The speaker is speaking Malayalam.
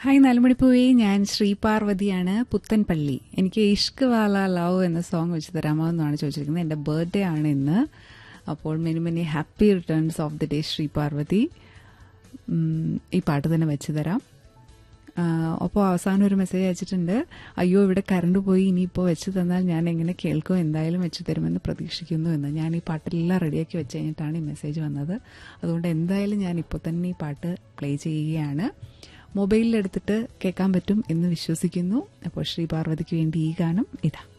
ഹായ് നാലുമണിപ്പൂവേ ഞാൻ ശ്രീപാർവതിയാണ് പുത്തൻപള്ളി എനിക്ക് ഇഷ്ക് വാല ലവ് എന്ന സോങ് വെച്ച് തരാമോ എന്നാണ് ചോദിച്ചിരിക്കുന്നത് എൻ്റെ ബർത്ത്ഡേ ആണ് ഇന്ന് അപ്പോൾ many many happy returns of the day Sreeparvathi ഉം, ഈ പാട്ട് തന്നെ വെച്ച് തരാം അപ്പോൾ അവസാനം ഒരു മെസ്സേജ് അയച്ചിട്ടുണ്ട് അയ്യോ ഇവിടെ കറണ്ട് പോയി ഇനിയിപ്പോൾ വെച്ച് തന്നാൽ ഞാൻ എങ്ങനെ കേൾക്കും എന്തായാലും വെച്ച് തരുമെന്ന് പ്രതീക്ഷിക്കുന്നു എന്ന് ഞാൻ ഈ പാട്ടെല്ലാം റെഡിയാക്കി വെച്ച് കഴിഞ്ഞിട്ടാണ് ഈ മെസ്സേജ് വന്നത് അതുകൊണ്ട് എന്തായാലും ഞാൻ ഇപ്പോൾ തന്നെ ഈ പാട്ട് പ്ലേ ചെയ്യുകയാണ് മൊബൈലിലെടുത്തിട്ട് കേൾക്കാൻ പറ്റും എന്ന് വിശ്വസിക്കുന്നു അപ്പോൾ ശ്രീ പാർവതിക്ക് വേണ്ടി ഈ ഗാനം ഇതാ